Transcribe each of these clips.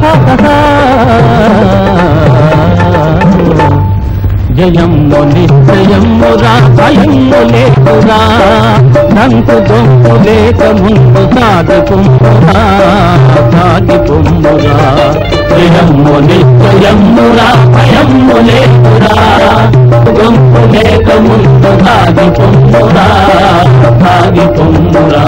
జయము నిశ్చయమురా భయము లేకురా నంకు దొంగు లేక ముందు సాగి పొమ్మురా సాగి పొమ్మురా జయము నిశ్చయమురా భయము లేకురా దొంగు లేక ముందు సాగి పొమ్మురా సాగి పొమ్మురా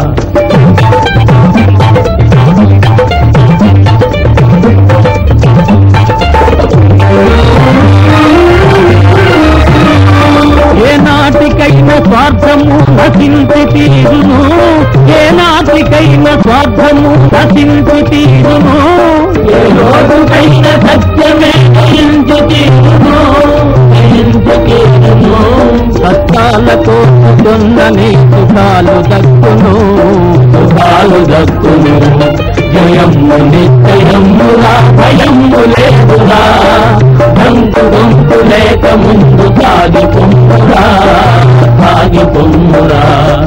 ఏ నాటికైన స్వార్థము నశించి తీరును ఏ నాటికైన స్వార్థము నశించి తీరును ఏ రోజుకైన సత్యమే నశించి తీరును నశించి తీరును సత్యాలతో కొన్నని సుఖాలు దక్కును సుఖాలు దక్కును జయము నిశ్చయమురా భయము లేదురా బంకు గొంతు లేక ముందు సాగి పొమ్మురా సాగి పొమ్మురా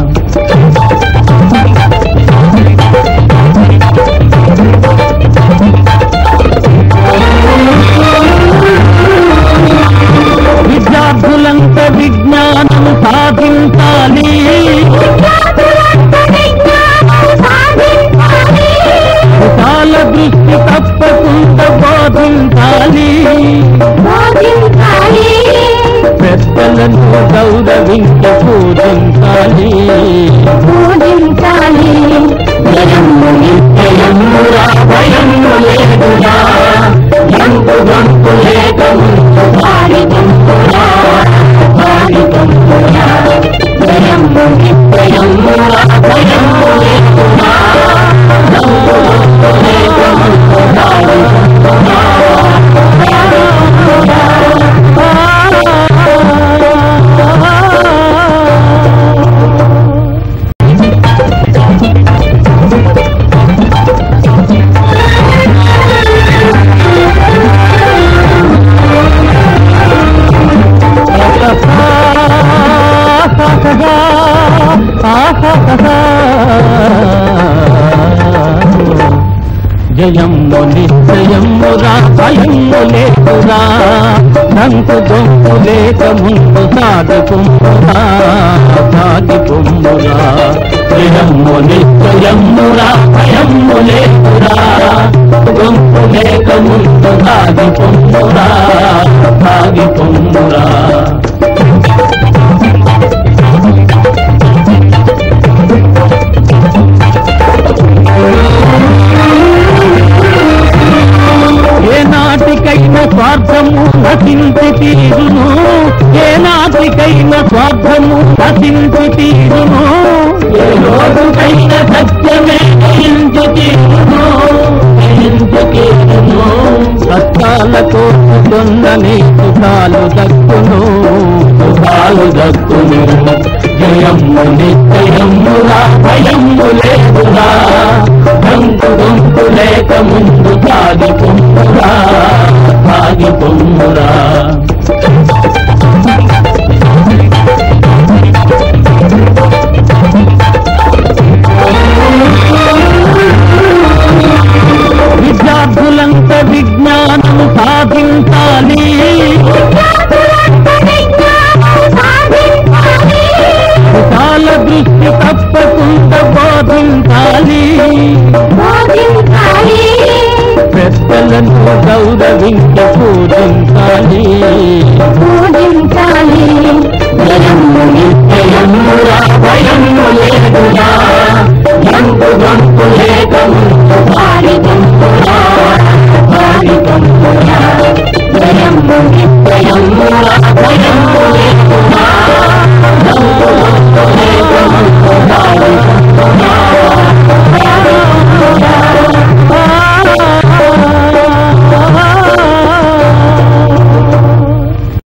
విద్యార్థులంత విజ్ఞానం సాధించాలి విశాల దృష్టి తప్పకుండా బోధించాలి పెద్దలను గౌరవించి పూజించాలి జయము నిత్యయమురా భయము లేదురా ఎందు గంతు లేక ముందు సాగి పంపురా సాగి పంపురా జయము నిత్యయమురా భయము లేదురా ఎందు గంతు లేక ముందు సాగి పంపురా జయము నిశ్చయమురా భయము లేకురా నంకు దొంగు లేక ముందు సాగి పొమ్మురా సాగి పొమ్మురా జయము నిశ్చయమురా భయము లేకురా దొంగు లేక ముందు సాగి పొమ్మురా సాగి పొమ్మురా ఏ నాటికైన స్వార్థము నశించి తీరును ఏ నాటికైన స్వార్థము నశించి తీరును ఏ రోజుకైన సత్యమే నశించి తీరును నశించి తీరును సత్యాలతో కొన్నని సుఖాలు దక్కును సుఖాలు దక్కును జయము నిత్యయమురా భయము లేదురా బంకు గొంతు లేక ముందు సాగి పొమ్మురా సాగి పొమ్మురా విద్యార్థులంత విజ్ఞానం సాధించాలి విశాల దృష్టి తప్పకుండా బోధించాలి పెద్దలను గౌరవించి పూజించాలి జయము నిత్యయమురా భయము